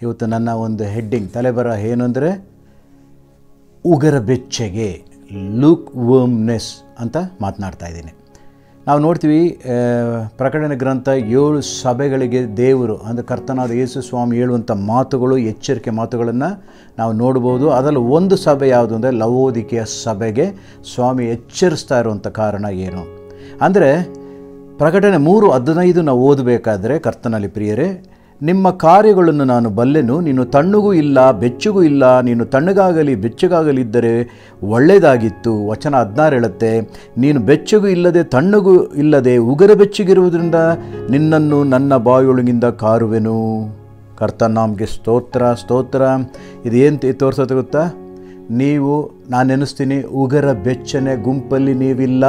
ಇವತ್ತು ನನ್ನ ಒಂದು ಹೆಡ್ಡಿಂಗ್ ತಲೆಬರ ಏನು ಅಂದರೆ ಉಗರ ಬೆಚ್ಚಗೆ ಲುಕ್ ವರ್ಮ್ನೆಸ್ ಅಂತ ಮಾತನಾಡ್ತಾ ಇದ್ದೀನಿ ನಾವು ನೋಡ್ತೀವಿ ಆ, ಪ್ರಕಟಣೆ ಗ್ರಂಥ ಏಳು ಸಭೆಗಳಿಗೆ ದೇವರು ಅಂದರೆ ಕರ್ತನಾದ ಯೇಸು ಸ್ವಾಮಿ ಹೇಳುವಂಥ ಮಾತುಗಳು ಎಚ್ಚರಿಕೆ ಮಾತುಗಳನ್ನು ನಾವು ನೋಡ್ಬೋದು ಅದರಲ್ಲಿ ಒಂದು ಸಭೆ ಯಾವುದು ಅಂದರೆ ಲವೋದಿಕೆಯ ಸಭೆಗೆ ಸ್ವಾಮಿ ಎಚ್ಚರಿಸ್ತಾ ಇರುವಂಥ ಕಾರಣ ಏನು ಅಂದರೆ ಪ್ರಕಟಣೆ ಮೂರು ಹದಿನೈದು ನಾವು ಓದಬೇಕಾದ್ರೆ ಕರ್ತನಲ್ಲಿ ಪ್ರಿಯರೇ ನಿಮ್ಮ ಕಾರ್ಯಗಳನ್ನು ನಾನು ಬಲ್ಲೆನು ನೀನು ತಣ್ಣಗೂ ಇಲ್ಲ ಬೆಚ್ಚಗೂ ಇಲ್ಲ ನೀನು ತಣ್ಣಗಾಗಲಿ ಬೆಚ್ಚಗಾಗಲಿ ಇದ್ದರೆ ಒಳ್ಳೆಯದಾಗಿತ್ತು ವಚನ ಹದಿನಾರು ಹೇಳುತ್ತೆ ನೀನು ಬೆಚ್ಚಗೂ ಇಲ್ಲದೆ ತಣ್ಣಗೂ ಇಲ್ಲದೆ ಉಗರ ಬೆಚ್ಚಗಿರುವುದರಿಂದ ನಿನ್ನನ್ನು ನನ್ನ ಬಾಯೊಳಗಿಂದ ಕಾರುವೆನು ಕರ್ತನಾಮ್ಗೆ ಸ್ತೋತ್ರ ಸ್ತೋತ್ರ ಇದು ಏನು ತೋರಿಸೋದು ಗೊತ್ತಾ ನೀವು ನಾನು ನೆನೆಸ್ತೀನಿ ಉಗರ ಬೆಚ್ಚನೆ ಗುಂಪಲ್ಲಿ ನೀವಿಲ್ಲ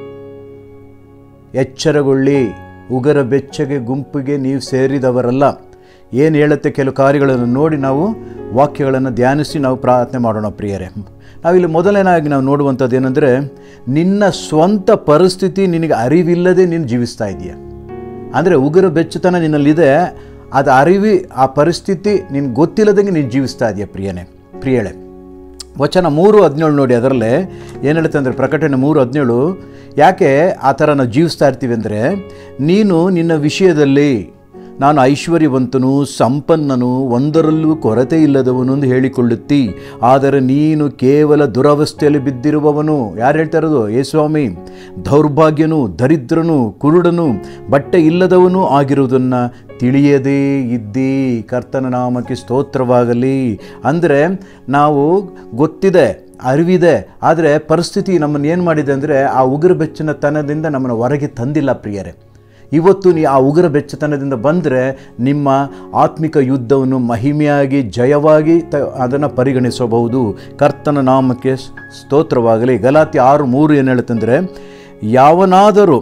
ಎಚ್ಚರಗೊಳ್ಳಿ ಉಗರ ಬೆಚ್ಚಗೆ ಗುಂಪಿಗೆ ನೀವು ಸೇರಿದವರಲ್ಲ ಏನು ಹೇಳುತ್ತೆ ಕೆಲವು ಕಾರ್ಯಗಳನ್ನು ನೋಡಿ ನಾವು ವಾಕ್ಯಗಳನ್ನು ಧ್ಯಾನಿಸಿ ನಾವು ಪ್ರಾರ್ಥನೆ ಮಾಡೋಣ ಪ್ರಿಯರೇ ನಾವಿಲ್ಲಿ ಮೊದಲನೇದಾಗಿ ನಾವು ನೋಡುವಂಥದ್ದು ಏನಂದರೆ ನಿನ್ನ ಸ್ವಂತ ಪರಿಸ್ಥಿತಿ ನಿನಗೆ ಅರಿವಿಲ್ಲದೆ ನೀನು ಜೀವಿಸ್ತಾ ಇದೆಯಾ ಅಂದರೆ ಉಗುರ ಬೆಚ್ಚತನ ನಿನ್ನಲ್ಲಿದೆ ಅದು ಅರಿವಿ ಆ ಪರಿಸ್ಥಿತಿ ನಿನ್ಗೆ ಗೊತ್ತಿಲ್ಲದಂಗೆ ನೀನು ಜೀವಿಸ್ತಾ ಇದೆಯಾ ಪ್ರಿಯನೇ ಪ್ರಿಯಳೆ ವಚನ ಮೂರು ಹದಿನೇಳು ನೋಡಿ ಅದರಲ್ಲೇ ಏನು ಹೇಳುತ್ತೆ ಅಂದರೆ ಪ್ರಕಟಣೆ ಮೂರು ಹದಿನೇಳು ಯಾಕೆ ಆ ಥರ ನಾವು ಜೀವಿಸ್ತಾ ಇರ್ತೀವಿ ಅಂದರೆ ನೀನು ನಿನ್ನ ವಿಷಯದಲ್ಲಿ ನಾನು ಐಶ್ವರ್ಯವಂತನು ಸಂಪನ್ನನು ಒಂದರಲ್ಲೂ ಕೊರತೆ ಇಲ್ಲದವನು ಎಂದು ಹೇಳಿಕೊಳ್ಳುತ್ತಿ ಆದರೆ ನೀನು ಕೇವಲ ದುರವಸ್ಥೆಯಲ್ಲಿ ಬಿದ್ದಿರುವವನು ಯಾರು ಹೇಳ್ತಾ ಇರೋದು ಏ ಸ್ವಾಮಿ ದೌರ್ಭಾಗ್ಯನು ದರಿದ್ರನು ಕುರುಡನು ಬಟ್ಟೆ ಇಲ್ಲದವನು ಆಗಿರುವುದನ್ನು ತಿಳಿಯದೇ ಇದ್ದಿ ಕರ್ತನ ನಾಮಕ್ಕೆ ಸ್ತೋತ್ರವಾಗಲಿ ಅಂದರೆ ನಾವು ಗೊತ್ತಿದೆ ಅರಿವಿದೆ ಆದರೆ ಪರಿಸ್ಥಿತಿ ನಮ್ಮನ್ನು ಏನು ಮಾಡಿದೆ ಅಂದರೆ ಆ ಉಗುರು ಬೆಚ್ಚನತನದಿಂದ ನಮ್ಮನ್ನು ಹೊರಗೆ ತಂದಿಲ್ಲ ಪ್ರಿಯರೇ ಇವತ್ತು ನೀ ಆ ಉಗುರ ಬೆಚ್ಚತನದಿಂದ ಬಂದರೆ ನಿಮ್ಮ ಆತ್ಮಿಕ ಯುದ್ಧವನ್ನು ಮಹಿಮೆಯಾಗಿ ಜಯವಾಗಿ ತ ಅದನ್ನು ಪರಿಗಣಿಸಬಹುದು ಕರ್ತನ ನಾಮಕ್ಕೆ ಸ್ತೋತ್ರವಾಗಲಿ ಗಲಾತಿ ಆರು ಮೂರು ಏನು ಹೇಳುತ್ತಂದರೆ ಯಾವನಾದರೂ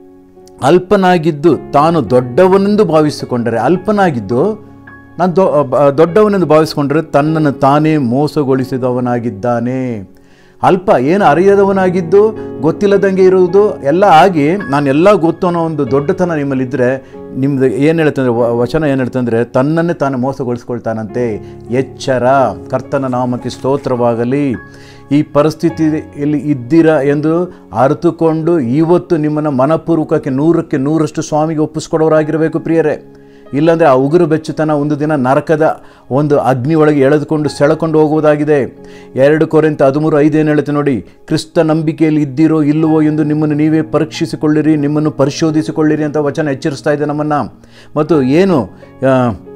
ಅಲ್ಪನಾಗಿದ್ದು ತಾನು ದೊಡ್ಡವನೆಂದು ಭಾವಿಸಿಕೊಂಡರೆ ಅಲ್ಪನಾಗಿದ್ದು ನಾನು ದೊ ಬ- ದೊಡ್ಡವನೆಂದು ಭಾವಿಸಿಕೊಂಡರೆ ತನ್ನನ್ನು ತಾನೇ ಮೋಸಗೊಳಿಸಿದವನಾಗಿದ್ದಾನೆ ಅಲ್ಪ ಏನು ಅರಿಯದವನಾಗಿದ್ದು ಗೊತ್ತಿಲ್ಲದಂಗೆ ಇರುವುದು ಎಲ್ಲ ಆಗಿ ನಾನು ಎಲ್ಲ ಗೊತ್ತು ಅನ್ನೋ ಒಂದು ದೊಡ್ಡತನ ನಿಮ್ಮಲ್ಲಿದ್ದರೆ ನಿಮ್ಮದು ಏನು ಹೇಳ್ತಂದ್ರೆ ವ- ವಚನ ಏನು ಹೇಳ್ತಂದ್ರೆ ತನ್ನನ್ನೇ ತಾನು ಮೋಸಗೊಳಿಸ್ಕೊಳ್ತಾನಂತೆ ಎಚ್ಚರ ಕರ್ತನ ನಾಮಕ್ಕೆ ಸ್ತೋತ್ರವಾಗಲಿ ಈ ಪರಿಸ್ಥಿತಿಯಲ್ಲಿ ಇದ್ದೀರಾ ಎಂದು ಅರಿತುಕೊಂಡು ಇವತ್ತು ನಿಮ್ಮನ್ನು ಮನಪೂರ್ವಕಕ್ಕೆ ನೂರಕ್ಕೆ ನೂರಷ್ಟು ಸ್ವಾಮಿಗೆ ಒಪ್ಪಿಸ್ಕೊಡೋರಾಗಿರಬೇಕು ಪ್ರಿಯರೇ ಇಲ್ಲಾಂದರೆ ಆ ಉಗುರು ಬೆಚ್ಚತನ ಒಂದು ದಿನ ನರಕದ ಒಂದು ಅಗ್ನಿ ಒಳಗೆ ಎಳೆದುಕೊಂಡು ಸೆಳೆಕೊಂಡು ಹೋಗುವುದಾಗಿದೆ ಎರಡು ಕೊರೆಂತ ಹದಿಮೂರು ಐದು ಏನು ಹೇಳುತ್ತೆ ನೋಡಿ ಕ್ರಿಸ್ತ ನಂಬಿಕೆಯಲ್ಲಿ ಇದ್ದೀರೋ ಇಲ್ಲವೋ ಎಂದು ನಿಮ್ಮನ್ನು ನೀವೇ ಪರೀಕ್ಷಿಸಿಕೊಳ್ಳಿರಿ ನಿಮ್ಮನ್ನು ಪರಿಶೋಧಿಸಿಕೊಳ್ಳಿರಿ ಅಂತ ವಚನ ಎಚ್ಚರಿಸ್ತಾ ಇದೆ ನಮ್ಮನ್ನು ಮತ್ತು ಏನು ಆ,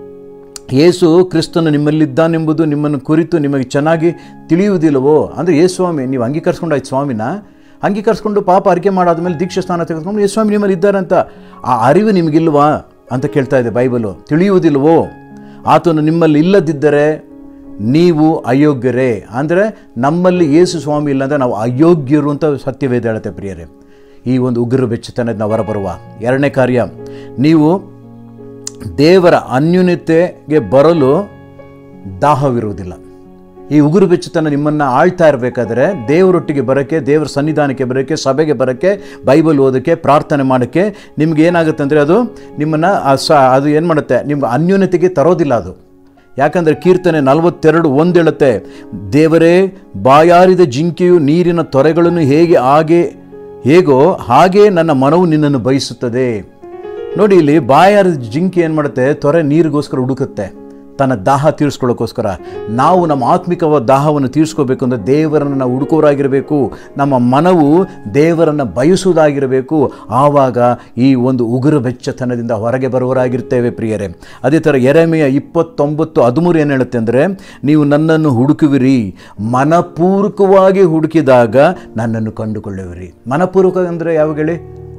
ಯೇಸು ಕ್ರಿಸ್ತನು ನಿಮ್ಮಲ್ಲಿದ್ದಾನೆಂಬುದು ನಿಮ್ಮನ್ನು ಕುರಿತು ನಿಮಗೆ ಚೆನ್ನಾಗಿ ತಿಳಿಯುವುದಿಲ್ಲವೋ ಅಂದರೆ ಯೇಸು ಸ್ವಾಮಿ ನೀವು ಅಂಗೀಕರಿಸ್ಕೊಂಡು ಆಯ್ತು ಸ್ವಾಮಿನ ಅಂಗೀಕರಿಸ್ಕೊಂಡು ಪಾಪ ಅರಿಕೆ ಮಾಡಾದ್ಮೇಲೆ ದೀಕ್ಷಾ ಸ್ನಾನ ತೆಗೆದುಕೊಂಡು ಯೇಸು ಸ್ವಾಮಿ ನಿಮ್ಮಲ್ಲಿ ಇದ್ದಾರೆ ಅಂತ ಆ ಅರಿವು ನಿಮಗಿಲ್ವಾ ಅಂತ ಕೇಳ್ತಾ ಇದೆ ಬೈಬಲು ತಿಳಿಯುವುದಿಲ್ಲವೋ ಆತನು ನಿಮ್ಮಲ್ಲಿ ಇಲ್ಲದಿದ್ದರೆ ನೀವು ಅಯೋಗ್ಯರೇ ಅಂದರೆ ನಮ್ಮಲ್ಲಿ ಯೇಸು ಸ್ವಾಮಿ ಇಲ್ಲ ಅಂದರೆ ನಾವು ಅಯೋಗ್ಯರು ಅಂತ ಸತ್ಯವೇದ ಹೇಳುತ್ತೆ ಪ್ರಿಯರೇ ಈ ಒಂದು ಉಗ್ರ ಬೆಚ್ಚತನದ ನಾವು ಹೊರಬರುವ ಎರಡನೇ ಕಾರ್ಯ ನೀವು ದೇವರ ಅನ್ಯೂನ್ಯತೆಗೆ ಬರಲು ದಾಹವಿರುವುದಿಲ್ಲ ಈ ಉಗುರು ಬೆಚ್ಚತನ ನಿಮ್ಮನ್ನು ಆಳ್ತಾ ಇರಬೇಕಾದ್ರೆ ದೇವರೊಟ್ಟಿಗೆ ಬರೋಕ್ಕೆ ದೇವರ ಸನ್ನಿಧಾನಕ್ಕೆ ಬರೋಕ್ಕೆ ಸಭೆಗೆ ಬರೋಕ್ಕೆ ಬೈಬಲ್ ಓದೋಕ್ಕೆ ಪ್ರಾರ್ಥನೆ ಮಾಡೋಕ್ಕೆ ನಿಮ್ಗೆ ಏನಾಗುತ್ತೆ ಅಂದರೆ ಅದು ನಿಮ್ಮನ್ನು ಆ ಸ ಅದು ಏನು ಮಾಡುತ್ತೆ ನಿಮ್ಮ ಅನ್ಯೂನ್ಯತೆಗೆ ತರೋದಿಲ್ಲ ಅದು ಯಾಕಂದರೆ ಕೀರ್ತನೆ ನಲವತ್ತೆರಡು ಒಂದು ಹೇಳುತ್ತೆ ದೇವರೇ ಬಾಯಾರಿದ ಜಿಂಕೆಯು ನೀರಿನ ತೊರೆಗಳನ್ನು ಹೇಗೆ ಹಾಗೆ ಹೇಗೋ ಹಾಗೆ ನನ್ನ ಮನವು ನಿನ್ನನ್ನು ಬಯಸುತ್ತದೆ ನೋಡಿ ಇಲ್ಲಿ ಬಾಯಾರಿದ ಜಿಂಕೆ ಏನು ಮಾಡುತ್ತೆ ತೊರೆ ನೀರಿಗೋಸ್ಕರ ಹುಡುಕುತ್ತೆ ತನ್ನ ದಾಹ ತೀರಿಸ್ಕೊಳ್ಳೋಕ್ಕೋಸ್ಕರ ನಾವು ನಮ್ಮ ಆತ್ಮಿಕವಾದ ದಾಹವನ್ನು ತೀರಿಸ್ಕೋಬೇಕು ಅಂದರೆ ದೇವರನ್ನು ನಾವು ಹುಡುಕೋರಾಗಿರಬೇಕು ನಮ್ಮ ಮನವು ದೇವರನ್ನು ಬಯಸುವುದಾಗಿರಬೇಕು ಆವಾಗ ಈ ಒಂದು ಉಗುರು ಬೆಚ್ಚತನದಿಂದ ಹೊರಗೆ ಬರುವವರಾಗಿರ್ತೇವೆ ಪ್ರಿಯರೇ ಅದೇ ಥರ ಎರೆಮೆಯ ಇಪ್ಪತ್ತೊಂಬತ್ತು ಹದಿಮೂರು ಏನು ಹೇಳುತ್ತೆ ಅಂದರೆ ನೀವು ನನ್ನನ್ನು ಹುಡುಕುವಿರಿ ಮನಪೂರ್ವಕವಾಗಿ ಹುಡುಕಿದಾಗ ನನ್ನನ್ನು ಕಂಡುಕೊಳ್ಳುವಿರಿ ಮನಪೂರ್ವಕ ಅಂದರೆ ಯಾವಾಗ ಹೇಳಿ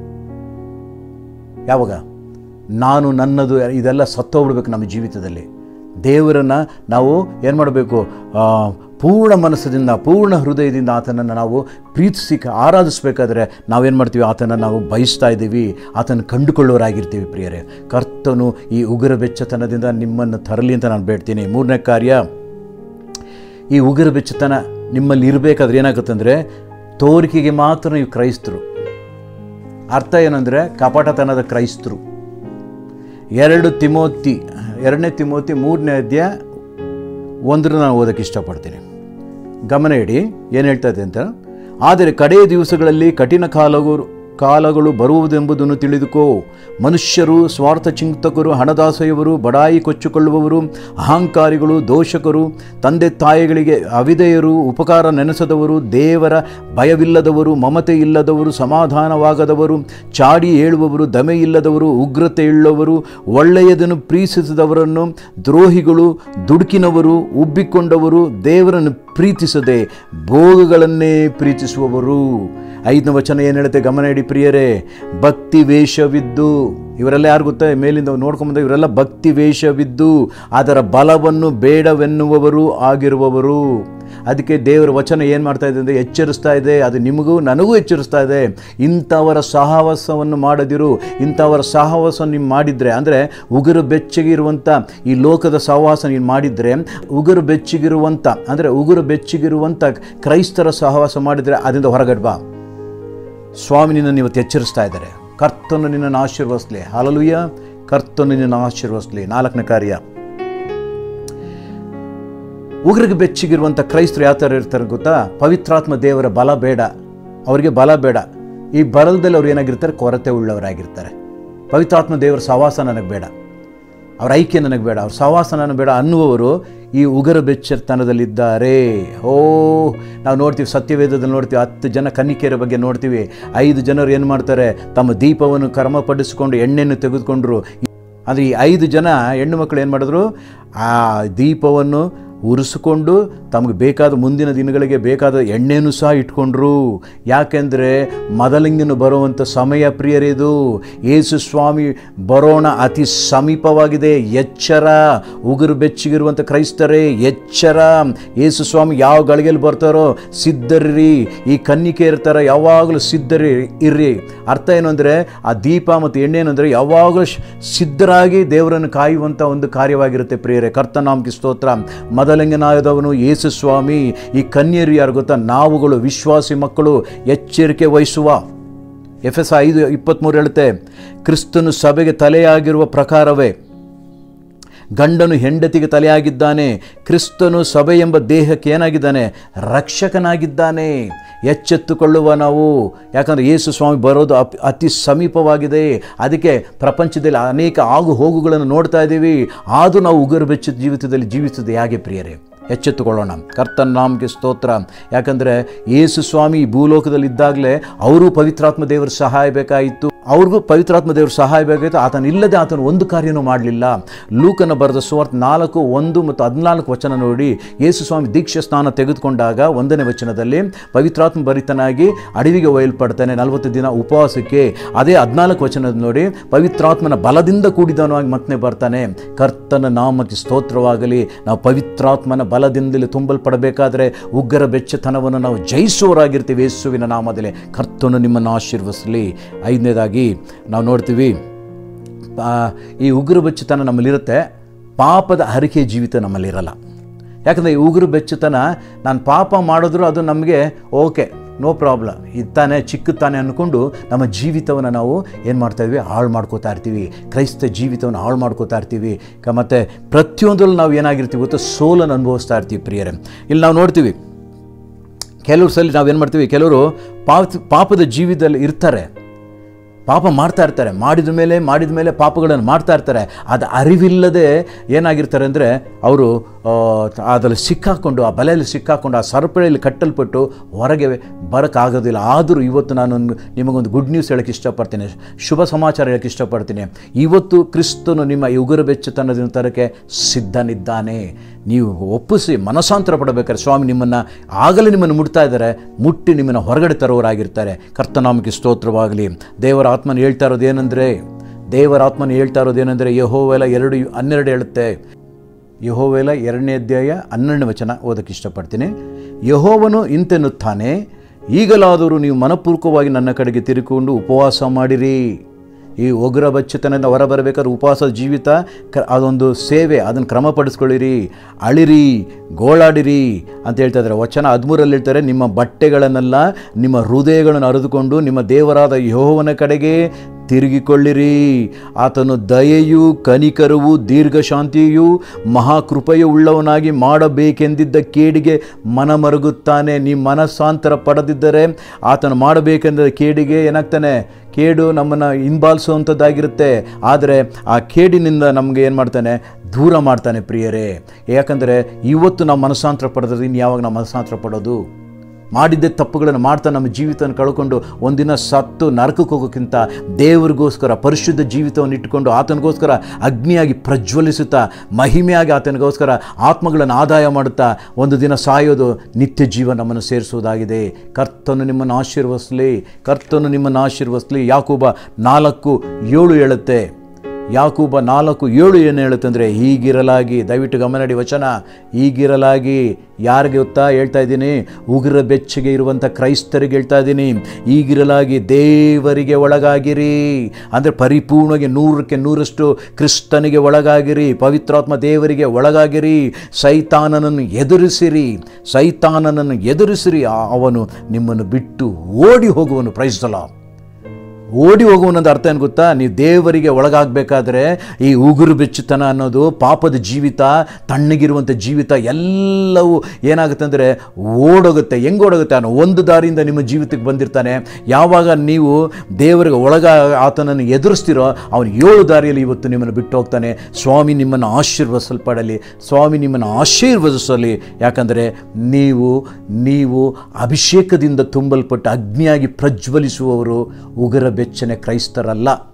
ಯಾವಾಗ ನಾನು ನನ್ನದು ಇದೆಲ್ಲ ಸತ್ತೋಗ್ಬಿಡ್ಬೇಕು ನಮ್ಮ ಜೀವಿತದಲ್ಲಿ ದೇವರನ್ನು ನಾವು ಏನು ಮಾಡಬೇಕು ಪೂರ್ಣ ಮನಸ್ಸದಿಂದ ಪೂರ್ಣ ಹೃದಯದಿಂದ ಆತನನ್ನು ನಾವು ಪ್ರೀತಿಸಿ ಆರಾಧಿಸ್ಬೇಕಾದ್ರೆ ನಾವೇನು ಮಾಡ್ತೀವಿ ಆತನ ನಾವು ಬಯಸ್ತಾ ಇದ್ದೀವಿ ಆತನ ಕಂಡುಕೊಳ್ಳೋರಾಗಿರ್ತೀವಿ ಪ್ರಿಯರೇ ಕರ್ತನು ಈ ಉಗುರ ಬೆಚ್ಚತನದಿಂದ ನಿಮ್ಮನ್ನು ತರಲಿ ಅಂತ ನಾನು ಬೇಡ್ತೀನಿ ಮೂರನೇ ಕಾರ್ಯ ಈ ಉಗುರ ಬೆಚ್ಚತನ ನಿಮ್ಮಲ್ಲಿ ಇರಬೇಕಾದ್ರೆ ಏನಾಗುತ್ತೆ ಅಂದರೆ ತೋರಿಕೆಗೆ ಮಾತ್ರ ನೀವು ಕ್ರೈಸ್ತರು ಅರ್ಥ ಏನಂದರೆ ಕಪಟತನದ ಕ್ರೈಸ್ತರು ಎರಡು ತಿಮೋತಿ ಎರಡನೇ ತಿಮೋತಿ ಮೂರನೇ ಅಧ್ಯಾಯ ಒಂದರ ನಾನು ಓದೋಕ್ಕೆ ಇಷ್ಟಪಡ್ತೀನಿ ಗಮನ ಇಡಿ ಏನು ಹೇಳ್ತಾ ಇದೆ ಅಂತ ಆದರೆ ಕಡೆಯ ದಿವಸಗಳಲ್ಲಿ ಕಠಿಣ ಕಾಲಗಳು ಕಾಲಗಳು ಬರುವುದೆಂಬುದನ್ನು ತಿಳಿದುಕೋ ಮನುಷ್ಯರು ಸ್ವಾರ್ಥ ಚಿಂತಕರು ಹಣದಾಸೆಯವರು ಬಡಾಯಿ ಕೊಚ್ಚಿಕೊಳ್ಳುವವರು ಅಹಂಕಾರಿಗಳು ದೋಷಕರು ತಂದೆ ತಾಯಿಗಳಿಗೆ ಅವಿಧೇಯರು ಉಪಕಾರ ನೆನೆಸದವರು ದೇವರ ಭಯವಿಲ್ಲದವರು ಮಮತೆ ಇಲ್ಲದವರು ಸಮಾಧಾನವಾಗದವರು ಚಾಡಿ ಹೇಳುವವರು ದಮೆ ಇಲ್ಲದವರು ಉಗ್ರತೆ ಇಲ್ಲವರು ಒಳ್ಳೆಯದನ್ನು ಪ್ರೀತಿಸಿದವರನ್ನು ದ್ರೋಹಿಗಳು ದುಡುಕಿನವರು ಉಬ್ಬಿಕೊಂಡವರು ದೇವರನ್ನು ಪ್ರೀತಿಸದೆ ಭೋಗಗಳನ್ನೇ ಪ್ರೀತಿಸುವವರು ಐದನೇ ವಚನ ಏನು ಹೇಳುತ್ತೆ ಗಮನ ಇಡಿ ಪ್ರಿಯರೇ ಭಕ್ತಿ ವೇಷವಿದ್ದು ಇವರೆಲ್ಲ ಯಾರು ಗೊತ್ತಾ ಮೇಲಿಂದ ನೋಡ್ಕೊಂಬಂದ ಇವರೆಲ್ಲ ಭಕ್ತಿ ವೇಷವಿದ್ದು ಅದರ ಬಲವನ್ನು ಬೇಡವೆನ್ನುವವರು ಆಗಿರುವವರು ಅದಕ್ಕೆ ದೇವರ ವಚನ ಏನು ಮಾಡ್ತಾ ಇದೆ ಅಂದರೆ ಎಚ್ಚರಿಸ್ತಾ ಇದೆ ಅದು ನಿಮಗೂ ನನಗೂ ಎಚ್ಚರಿಸ್ತಾ ಇದೆ ಇಂಥವರ ಸಹವಾಸವನ್ನು ಮಾಡದಿರು ಇಂಥವರ ಸಹವಾಸ ನೀವು ಮಾಡಿದರೆ ಅಂದರೆ ಉಗುರು ಬೆಚ್ಚಗಿರುವಂಥ ಈ ಲೋಕದ ಸಹವಾಸ ನೀನು ಮಾಡಿದರೆ ಉಗುರು ಬೆಚ್ಚಗಿರುವಂಥ ಅಂದರೆ ಉಗುರು ಬೆಚ್ಚಗಿರುವಂಥ ಕ್ರೈಸ್ತರ ಸಹವಾಸ ಮಾಡಿದರೆ ಅದರಿಂದ ಹೊರಗಡೆ ಬಾ ಸ್ವಾಮಿ ನಿನ್ನನ್ನು ಇವತ್ತು ಎಚ್ಚರಿಸ್ತಾ ಇದ್ದಾರೆ ಕರ್ತನು ನಿನ್ನನ್ನು ಆಶೀರ್ವದಿಸಲಿ ಹಾಲಲುಯ್ಯ ಕರ್ತನು ನಿನ್ನನ್ನು ಆಶೀರ್ವದಿಸಲಿ ನಾಲ್ಕನೇ ಕಾರ್ಯ ಉಗ್ರಿಗೆ ಬೆಚ್ಚಿಗಿರುವಂಥ ಕ್ರೈಸ್ತರು ಯಾವ ಥರ ಇರ್ತಾರೆ ಗೊತ್ತಾ ಪವಿತ್ರಾತ್ಮ ದೇವರ ಬಲ ಬೇಡ ಅವರಿಗೆ ಬಲ ಬೇಡ ಈ ಬಲದಲ್ಲಿ ಅವ್ರು ಏನಾಗಿರ್ತಾರೆ ಕೊರತೆ ಉಳ್ಳವರಾಗಿರ್ತಾರೆ ಪವಿತ್ರಾತ್ಮ ದೇವರ ಸಹವಾಸ ನನಗೆ ಬೇಡ ಅವ್ರ ಐಕ್ಯ ನನಗೆ ಬೇಡ ಅವ್ರ ಸಹವಾಸ ನನಗೆ ಬೇಡ ಅನ್ನುವವರು ಈ ಉಗರ ಬೆಚ್ಚತನದಲ್ಲಿದ್ದಾರೆ ಓ ನಾವು ನೋಡ್ತೀವಿ ಸತ್ಯವೇದದಲ್ಲಿ ನೋಡ್ತೀವಿ ಹತ್ತು ಜನ ಕನ್ನಿಕೆಯರ ಬಗ್ಗೆ ನೋಡ್ತೀವಿ ಐದು ಜನರು ಏನು ಮಾಡ್ತಾರೆ ತಮ್ಮ ದೀಪವನ್ನು ಕರ್ಮಪಡಿಸಿಕೊಂಡು ಎಣ್ಣೆಯನ್ನು ತೆಗೆದುಕೊಂಡ್ರು ಅಂದರೆ ಈ ಐದು ಜನ ಹೆಣ್ಣು ಮಕ್ಕಳು ಏನು ಮಾಡಿದ್ರು ಆ ದೀಪವನ್ನು ಉರಿಸಿಕೊಂಡು ತಮಗೆ ಬೇಕಾದ ಮುಂದಿನ ದಿನಗಳಿಗೆ ಬೇಕಾದ ಎಣ್ಣೆನೂ ಸಹ ಇಟ್ಕೊಂಡ್ರು ಯಾಕೆಂದರೆ ಮೊದಲಿಂಗನು ಬರುವಂಥ ಸಮಯ ಪ್ರಿಯರಿದು ಯೇಸು ಸ್ವಾಮಿ ಬರೋಣ ಅತಿ ಸಮೀಪವಾಗಿದೆ ಎಚ್ಚರ ಉಗುರು ಬೆಚ್ಚಗಿರುವಂಥ ಕ್ರೈಸ್ತರೇ ಎಚ್ಚರ ಯೇಸು ಸ್ವಾಮಿ ಯಾವ ಗಳಿಗೆಯಲ್ಲಿ ಬರ್ತಾರೋ ಸಿದ್ಧರ್ರಿ ಈ ಕನ್ನಿಕೆ ಇರ್ತಾರೆ ಯಾವಾಗಲೂ ಸಿದ್ಧರಿ ಇರ್ರಿ ಅರ್ಥ ಏನು ಅಂದರೆ ಆ ದೀಪ ಮತ್ತು ಎಣ್ಣೆ ಏನಂದರೆ ಯಾವಾಗಲೂ ಶ್- ಸಿದ್ಧರಾಗಿ ದೇವರನ್ನು ಕಾಯುವಂಥ ಒಂದು ಕಾರ್ಯವಾಗಿರುತ್ತೆ ಪ್ರಿಯರೇ ಕರ್ತನಾಮಕಿ ಸ್ತೋತ್ರ ಮೊದಲಿಂಗನಾಯದವನು ಯೇಸು ಸ್ವಾಮಿ ಈ ಕನ್ಯರು ಯಾರು ಗೊತ್ತಾ ನಾವುಗಳು ವಿಶ್ವಾಸಿ ಮಕ್ಕಳು ಎಚ್ಚರಿಕೆ ವಹಿಸುವ ಎಫ್ ಎಸ್ ಐದು ಇಪ್ಪತ್ತ್ಮೂರು ಹೇಳುತ್ತೆ ಕ್ರಿಸ್ತನು ಸಭೆಗೆ ತಲೆಯಾಗಿರುವ ಪ್ರಕಾರವೇ ಗಂಡನು ಹೆಂಡತಿಗೆ ತಲೆಯಾಗಿದ್ದಾನೆ ಕ್ರಿಸ್ತನು ಸಭೆ ಎಂಬ ದೇಹಕ್ಕೆ ಏನಾಗಿದ್ದಾನೆ ರಕ್ಷಕನಾಗಿದ್ದಾನೆ ಎಚ್ಚೆತ್ತುಕೊಳ್ಳುವ ನಾವು ಯಾಕಂದರೆ ಯೇಸು ಸ್ವಾಮಿ ಬರೋದು ಅಪ್- ಅತಿ ಸಮೀಪವಾಗಿದೆ ಅದಕ್ಕೆ ಪ್ರಪಂಚದಲ್ಲಿ ಅನೇಕ ಆಗು ಹೋಗುಗಳನ್ನು ನೋಡ್ತಾ ಇದ್ದೀವಿ ಆದರೂ ನಾವು ಉಗುರು ಬೆಚ್ಚ ಜೀವಿತದಲ್ಲಿ ಜೀವಿಸುತ್ತದೆ ಹೇಗೆ ಪ್ರಿಯರೇ ಎಚ್ಚೆತ್ತುಕೊಳ್ಳೋಣ ಕರ್ತನ ನಾಮಕ್ಕೆ ಸ್ತೋತ್ರ ಯಾಕಂದರೆ ಯೇಸು ಸ್ವಾಮಿ ಈ ಭೂಲೋಕದಲ್ಲಿ ಇದ್ದಾಗಲೇ ಅವರೂ ಪವಿತ್ರಾತ್ಮ ದೇವರ ಸಹಾಯ ಬೇಕಾಯಿತು ಅವ್ರಿಗೂ ಪವಿತ್ರಾತ್ಮ ದೇವರ ಸಹಾಯ ಬೇಕಾಯಿತು ಆತನ ಇಲ್ಲದೆ ಆತನು ಒಂದು ಕಾರ್ಯನೂ ಮಾಡಲಿಲ್ಲ ಲೂಕನ ಬರೆದ ಸುವಾರ್ಥ ನಾಲ್ಕು ಒಂದು ಮತ್ತು ಹದಿನಾಲ್ಕು ವಚನ ನೋಡಿ ಯೇಸು ಸ್ವಾಮಿ ದೀಕ್ಷೆ ಸ್ನಾನ ತೆಗೆದುಕೊಂಡಾಗ ಒಂದನೇ ವಚನದಲ್ಲಿ ಪವಿತ್ರಾತ್ಮ ಭರಿತನಾಗಿ ಅಡವಿಗೆ ಒಯ್ಯಲ್ಪಡ್ತಾನೆ ನಲವತ್ತು ದಿನ ಉಪವಾಸಕ್ಕೆ ಅದೇ ಹದಿನಾಲ್ಕು ವಚನದ ನೋಡಿ ಪವಿತ್ರಾತ್ಮನ ಬಲದಿಂದ ಕೂಡಿದವನಾಗಿ ಮತ್ತೆ ಬರ್ತಾನೆ ಕರ್ತನ ನಾಮಕ್ಕೆ ಸ್ತೋತ್ರವಾಗಲಿ ನಾವು ಪವಿತ್ರಾತ್ಮನ ಬಲದಿಂದಲೇ ತುಂಬಲ್ಪಡಬೇಕಾದ್ರೆ ಉಗ್ರ ಬೆಚ್ಚತನವನ್ನು ನಾವು ಜಯಿಸುವವರಾಗಿರ್ತೀವಿ ಯೇಸುವಿನ ನಾಮದಲ್ಲಿ ಕರ್ತನು ನಿಮ್ಮನ್ನು ಆಶೀರ್ವದಿಸಲಿ ಐದನೇದಾಗಿ ನಾವು ನೋಡ್ತೀವಿ ಆ, ಈ ಉಗುರು ಬೆಚ್ಚತನ ನಮ್ಮಲ್ಲಿರುತ್ತೆ ಪಾಪದ ಹರಿಕೆ ಜೀವಿತ ನಮ್ಮಲ್ಲಿರಲ್ಲ ಯಾಕಂದರೆ ಈ ಉಗುರು ಬೆಚ್ಚತನ ನಾನು ಪಾಪ ಮಾಡಿದ್ರು ಅದು ನಮಗೆ ಓಕೆ ನೋ ಪ್ರಾಬ್ಲಮ್ ಇತ್ತಾನೆ ಚಿಕ್ಕತಾನೆ ಅಂದ್ಕೊಂಡು ನಮ್ಮ ಜೀವಿತವನ್ನು ನಾವು ಏನು ಮಾಡ್ತಾಯಿದ್ವಿ ಹಾಳು ಮಾಡ್ಕೋತಾ ಇರ್ತೀವಿ ಕ್ರೈಸ್ತ ಜೀವಿತವನ್ನು ಹಾಳು ಮಾಡ್ಕೋತಾ ಇರ್ತೀವಿ ಕ ಮತ್ತು ಪ್ರತಿಯೊಂದರಲ್ಲೂ ನಾವು ಏನಾಗಿರ್ತೀವಿ ಗೊತ್ತಾ ಸೋಲನ್ನು ಅನುಭವಿಸ್ತಾ ಇರ್ತೀವಿ ಪ್ರಿಯರೇ ಇಲ್ಲಿ ನಾವು ನೋಡ್ತೀವಿ ಕೆಲವ್ರ ಸಲ ನಾವೇನು ಮಾಡ್ತೀವಿ ಕೆಲವರು ಪಾಪ ಪಾಪದ ಜೀವಿತದಲ್ಲಿ ಇರ್ತಾರೆ ಪಾಪ ಮಾಡ್ತಾ ಇರ್ತಾರೆ ಮಾಡಿದ ಮೇಲೆ ಮಾಡಿದ ಮೇಲೆ ಪಾಪಗಳನ್ನು ಮಾಡ್ತಾ ಇರ್ತಾರೆ ಅದು ಅರಿವಿಲ್ಲದೆ ಏನಾಗಿರ್ತಾರೆ ಅಂದರೆ ಅವರು ಅದರಲ್ಲಿ ಸಿಕ್ಕಾಕೊಂಡು ಆ ಬಲೆಯಲ್ಲಿ ಸಿಕ್ಕಾಕೊಂಡು ಆ ಸರಪಳಿಯಲ್ಲಿ ಕಟ್ಟಲ್ಪಟ್ಟು ಹೊರಗೆ ಬರೋಕ್ಕಾಗೋದಿಲ್ಲ ಆದರೂ ಇವತ್ತು ನಾನೊಂದು ನಿಮಗೊಂದು ಗುಡ್ ನ್ಯೂಸ್ ಹೇಳೋಕ್ಕೆ ಇಷ್ಟಪಡ್ತೀನಿ ಶುಭ ಸಮಾಚಾರ ಹೇಳೋಕ್ಕೆ ಇಷ್ಟಪಡ್ತೀನಿ ಇವತ್ತು ಕ್ರಿಸ್ತನು ನಿಮ್ಮ ಈ ಉಗುರು ಬೆಚ್ಚತನದಿಂದ ತರಕ್ಕೆ ಸಿದ್ಧನಿದ್ದಾನೆ ನೀವು ಒಪ್ಪಿಸಿ ಮನಸ್ಸಾಂತರ ಪಡಬೇಕಾದ್ರೆ ಸ್ವಾಮಿ ನಿಮ್ಮನ್ನು ಆಗಲೇ ನಿಮ್ಮನ್ನು ಮುಟ್ತಾ ಇದ್ದಾರೆ ಮುಟ್ಟಿ ನಿಮ್ಮನ್ನು ಹೊರಗಡೆ ತರುವವರಾಗಿರ್ತಾರೆ ಕರ್ತನಾಮಕ್ಕೆ ಸ್ತೋತ್ರವಾಗಲಿ ದೇವರ ಆತ್ಮನ ಹೇಳ್ತಾ ಇರೋದು ಏನಂದರೆ ದೇವರ ಆತ್ಮನ ಹೇಳ್ತಾ ಇರೋದು ಏನಂದರೆ ಯಹೋವೆಲ್ಲ ಎರಡು ಹನ್ನೆರಡು ಹೇಳುತ್ತೆ ಯಹೋವೆಲ ಎರಡನೇ ಅಧ್ಯಾಯ ಹನ್ನೆರಡನೇ ವಚನ ಓದಕ್ಕೆ ಇಷ್ಟಪಡ್ತೀನಿ ಯಹೋವನು ಇಂತೆನ್ನುತ್ತಾನೆ ಈಗಲಾದರೂ ನೀವು ಮನಪೂರ್ವಕವಾಗಿ ನನ್ನ ಕಡೆಗೆ ತಿರುಗಿಕೊಂಡು ಉಪವಾಸ ಮಾಡಿರಿ ಈ ಒಗ್ರ ಬಚ್ಚತನದಿಂದ ಹೊರಬರಬೇಕಾದ್ರೆ ಉಪವಾಸದ ಜೀವಿತ ಕ ಅದೊಂದು ಸೇವೆ ಅದನ್ನು ಕ್ರಮಪಡಿಸ್ಕೊಳ್ಳಿರಿ ಅಳಿರಿ ಗೋಳಾಡಿರಿ ಅಂತ ಹೇಳ್ತಾ ಇದ್ದಾರೆ ವಚನ ಹದಿಮೂರಲ್ಲಿ ಹೇಳ್ತಾರೆ ನಿಮ್ಮ ಬಟ್ಟೆಗಳನ್ನೆಲ್ಲ ನಿಮ್ಮ ಹೃದಯಗಳನ್ನು ಅರಿದುಕೊಂಡು ನಿಮ್ಮ ದೇವರಾದ ಯಹೋವನ ಕಡೆಗೆ ತಿರುಗಿಕೊಳ್ಳಿರಿ ಆತನು ದಯೆಯು ಕನಿಕರವು ದೀರ್ಘಶಾಂತಿಯು ಮಹಾಕೃಪೆಯು ಉಳ್ಳವನಾಗಿ ಮಾಡಬೇಕೆಂದಿದ್ದ ಕೇಡಿಗೆ ಮನಮರುಗುತ್ತಾನೆ ನೀ ಮನಸ್ಸಾಂತರ ಪಡೆದಿದ್ದರೆ ಆತನು ಮಾಡಬೇಕೆಂದ ಕೇಡಿಗೆ ಏನಾಗ್ತಾನೆ ಕೇಡು ನಮ್ಮನ್ನು ಹಿಂಬಾಲಿಸುವಂಥದ್ದಾಗಿರುತ್ತೆ ಆದರೆ ಆ ಕೇಡಿನಿಂದ ನಮಗೆ ಏನು ಮಾಡ್ತಾನೆ ದೂರ ಮಾಡ್ತಾನೆ ಪ್ರಿಯರೇ ಯಾಕಂದರೆ ಇವತ್ತು ನಾವು ಮನಸ್ಸಾಂತರ ಪಡೆದ್ರೆ ಇನ್ನು ಯಾವಾಗ ನಾವು ಮನಸ್ಸಾಂತರ ಪಡೋದು ಮಾಡಿದ್ದ ತಪ್ಪುಗಳನ್ನು ಮಾಡ್ತಾ ನಮ್ಮ ಜೀವಿತನ ಕಳ್ಕೊಂಡು ಒಂದಿನ ಸತ್ತು ನರಕಕ್ಕೆ ಹೋಗೋಕ್ಕಿಂತ ದೇವರಿಗೋಸ್ಕರ ಪರಿಶುದ್ಧ ಜೀವಿತವನ್ನು ಇಟ್ಟುಕೊಂಡು ಆತನಿಗೋಸ್ಕರ ಅಗ್ನಿಯಾಗಿ ಪ್ರಜ್ವಲಿಸುತ್ತಾ ಮಹಿಮೆಯಾಗಿ ಆತನಿಗೋಸ್ಕರ ಆತ್ಮಗಳನ್ನು ಆದಾಯ ಮಾಡುತ್ತಾ ಒಂದು ದಿನ ಸಾಯೋದು ನಿತ್ಯ ಜೀವ ನಮ್ಮನ್ನು ಸೇರಿಸುವುದಾಗಿದೆ ಕರ್ತನು ನಿಮ್ಮನ್ನು ಆಶೀರ್ವಸಲಿ ಕರ್ತನು ನಿಮ್ಮನ್ನು ಆಶೀರ್ವಸಲಿ ಯಾಕೂಬ ನಾಲ್ಕು ಏಳು ಹೇಳುತ್ತೆ ಯಾಕೂಬ ನಾಲ್ಕು ಏಳು ಏನು ಹೇಳುತ್ತೆ ಅಂದರೆ ಹೀಗಿರಲಾಗಿ ದಯವಿಟ್ಟು ಗಮನಡಿ ವಚನ ಹೀಗಿರಲಾಗಿ ಯಾರಿಗೆ ಗೊತ್ತಾ ಹೇಳ್ತಾ ಇದ್ದೀನಿ ಉಗ್ರ ಬೆಚ್ಚಗೆ ಇರುವಂಥ ಕ್ರೈಸ್ತರಿಗೆ ಹೇಳ್ತಾ ಇದ್ದೀನಿ ಈಗಿರಲಾಗಿ ದೇವರಿಗೆ ಒಳಗಾಗಿರಿ ಅಂದರೆ ಪರಿಪೂರ್ಣವಾಗಿ ನೂರಕ್ಕೆ ನೂರಷ್ಟು ಕ್ರಿಸ್ತನಿಗೆ ಒಳಗಾಗಿರಿ ಪವಿತ್ರಾತ್ಮ ದೇವರಿಗೆ ಒಳಗಾಗಿರಿ ಸೈತಾನನನ್ನು ಎದುರಿಸಿರಿ ಸೈತಾನನನ್ನು ಎದುರಿಸಿರಿ ಆ- ಅವನು ನಿಮ್ಮನ್ನು ಬಿಟ್ಟು ಓಡಿ ಹೋಗುವನು ಪ್ರೈಸಲ ಓಡಿ ಹೋಗುವನೊಂದು ಅರ್ಥ ಏನು ಗೊತ್ತಾ ನೀವು ದೇವರಿಗೆ ಒಳಗಾಗಬೇಕಾದ್ರೆ ಈ ಉಗುರು ಬೆಚ್ಚುತನ ಅನ್ನೋದು ಪಾಪದ ಜೀವಿತ ತಣ್ಣಗಿರುವಂಥ ಜೀವಿತ ಎಲ್ಲವೂ ಏನಾಗುತ್ತೆ ಅಂದರೆ ಓಡೋಗುತ್ತೆ ಹೆಂಗೆ ಓಡೋಗುತ್ತೆ ಅವನು ಒಂದು ದಾರಿಯಿಂದ ನಿಮ್ಮ ಜೀವಿತಕ್ಕೆ ಬಂದಿರ್ತಾನೆ ಯಾವಾಗ ನೀವು ದೇವರಿಗೆ ಒಳಗ ಆತನನ್ನು ಎದುರಿಸ್ತಿರೋ ಅವನು ಏಳು ದಾರಿಯಲ್ಲಿ ಇವತ್ತು ನಿಮ್ಮನ್ನು ಬಿಟ್ಟು ಹೋಗ್ತಾನೆ ಸ್ವಾಮಿ ನಿಮ್ಮನ್ನು ಆಶೀರ್ವದಿಸಲ್ಪಡಲಿ ಸ್ವಾಮಿ ನಿಮ್ಮನ್ನು ಆಶೀರ್ವದಿಸಲಿ ಯಾಕಂದರೆ ನೀವು ನೀವು ಅಭಿಷೇಕದಿಂದ ತುಂಬಲ್ಪಟ್ಟು ಅಗ್ನಿಯಾಗಿ ಪ್ರಜ್ವಲಿಸುವವರು ಉಗರ ಬೆಚ್ಚನೆ ಕ್ರೈಸ್ತರಲ್ಲ